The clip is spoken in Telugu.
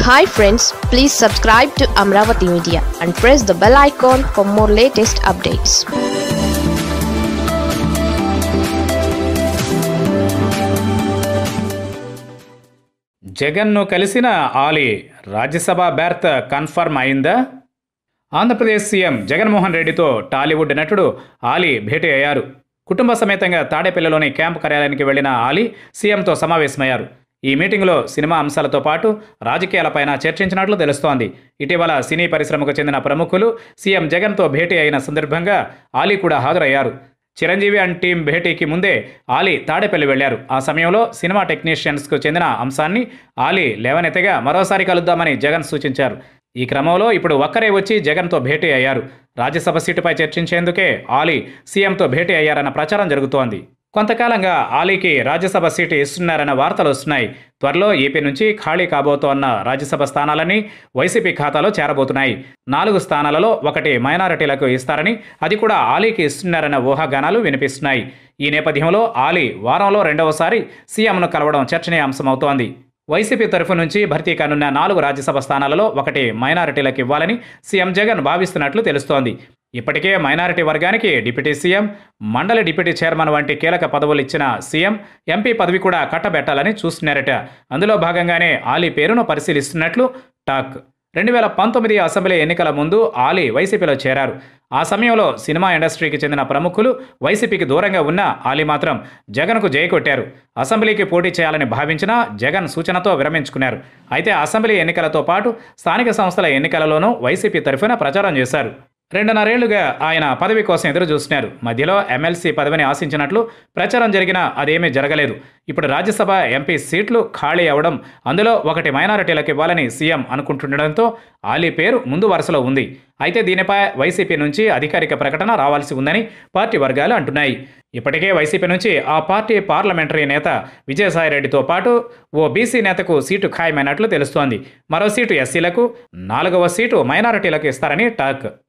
hi friends please subscribe to Amaravati media and press the bell icon for more latest updates జగన్ను కలిసిన ఆలీ రాజ్యసభ బెర్త్ కన్ఫర్మ్ అయిందా ఆంధ్రప్రదేశ్ సీఎం జగన్మోహన్ రెడ్డితో టాలీవుడ్ నటుడు ఆలీ భేటీ అయ్యారు కుటుంబ సమేతంగా తాడేపల్లిలోని క్యాంపు కార్యాలయానికి వెళ్లిన ఆలీ సీఎంతో సమావేశమయ్యారు ఈ మీటింగ్లో సినిమా అంశాలతో పాటు రాజకీయాలపైన చర్చించినట్లు తెలుస్తోంది ఇటీవల సినీ పరిశ్రమకు చెందిన ప్రముఖులు సీఎం జగన్తో భేటీ అయిన సందర్భంగా ఆలీ కూడా హాజరయ్యారు చిరంజీవి అండ్ టీం భేటీకి ముందే ఆలీ తాడేపల్లి వెళ్లారు ఆ సమయంలో సినిమా టెక్నీషియన్స్కు చెందిన అంశాన్ని ఆలీ లేవనెత్తగా మరోసారి కలుద్దామని జగన్ సూచించారు ఈ క్రమంలో ఇప్పుడు ఒక్కరే వచ్చి జగన్తో భేటీ అయ్యారు రాజ్యసభ సీటుపై చర్చించేందుకే ఆలీ సీఎంతో భేటీ అయ్యారన్న ప్రచారం జరుగుతోంది కొంతకాలంగా ఆలీకి రాజ్యసభ సీటు ఇస్తున్నారన్న వార్తలు వస్తున్నాయి త్వరలో ఏపీ నుంచి ఖాళీ కాబోతోన్న రాజ్యసభ స్థానాలన్నీ వైసీపీ ఖాతాలో చేరబోతున్నాయి నాలుగు స్థానాలలో ఒకటి మైనారిటీలకు ఇస్తారని అది కూడా ఆలీకి ఇస్తున్నారన్న ఊహాగానాలు వినిపిస్తున్నాయి ఈ నేపథ్యంలో ఆలీ వారంలో రెండవసారి సీఎంను కలవడం చర్చనీయాంశమవుతోంది వైసీపీ తరఫు నుంచి భర్తీ కానున్న నాలుగు రాజ్యసభ స్థానాలలో ఒకటి మైనారిటీలకు ఇవ్వాలని సీఎం జగన్ భావిస్తున్నట్లు తెలుస్తోంది ఇప్పటికే మైనారిటీ వర్గానికి డిప్యూటీ సీఎం మండలి డిప్యూటీ చైర్మన్ వంటి కీలక పదవులు ఇచ్చిన సీఎం ఎంపీ పదవి కూడా కట్టబెట్టాలని చూస్తున్నారట అందులో భాగంగానే ఆలీ పేరును పరిశీలిస్తున్నట్లు టాక్ రెండు వేల పంతొమ్మిది అసెంబ్లీ ఎన్నికల ముందు ఆలీ వైసీపీలో చేరారు ఆ సమయంలో సినిమా ఇండస్ట్రీకి చెందిన ప్రముఖులు వైసీపీకి దూరంగా ఉన్న ఆలీ మాత్రం జగన్కు జై కొట్టారు అసెంబ్లీకి పోటీ చేయాలని భావించినా జగన్ సూచనతో విరమించుకున్నారు అయితే అసెంబ్లీ ఎన్నికలతో పాటు స్థానిక సంస్థల ఎన్నికలలోనూ వైసీపీ తరఫున ప్రచారం చేశారు రెండున్నరేళ్లుగా ఆయన పదవి కోసం ఎదురు చూస్తున్నారు మధ్యలో ఎమ్మెల్సీ పదవిని ఆశించినట్లు ప్రచారం జరిగినా అదేమీ జరగలేదు ఇప్పుడు రాజ్యసభ ఎంపీ సీట్లు ఖాళీ అవ్వడం అందులో ఒకటి మైనారిటీలకు ఇవ్వాలని సీఎం అనుకుంటుండడంతో ఆలీ పేరు ముందు వరుసలో ఉంది అయితే దీనిపై వైసీపీ నుంచి అధికారిక ప్రకటన రావాల్సి ఉందని పార్టీ వర్గాలు అంటున్నాయి ఇప్పటికే వైసీపీ నుంచి ఆ పార్టీ పార్లమెంటరీ నేత విజయసాయిరెడ్డితో పాటు ఓ బీసీ నేతకు సీటు ఖాయమైనట్లు తెలుస్తోంది మరో సీటు ఎస్సీలకు నాలుగవ సీటు మైనారిటీలకు ఇస్తారని టాక్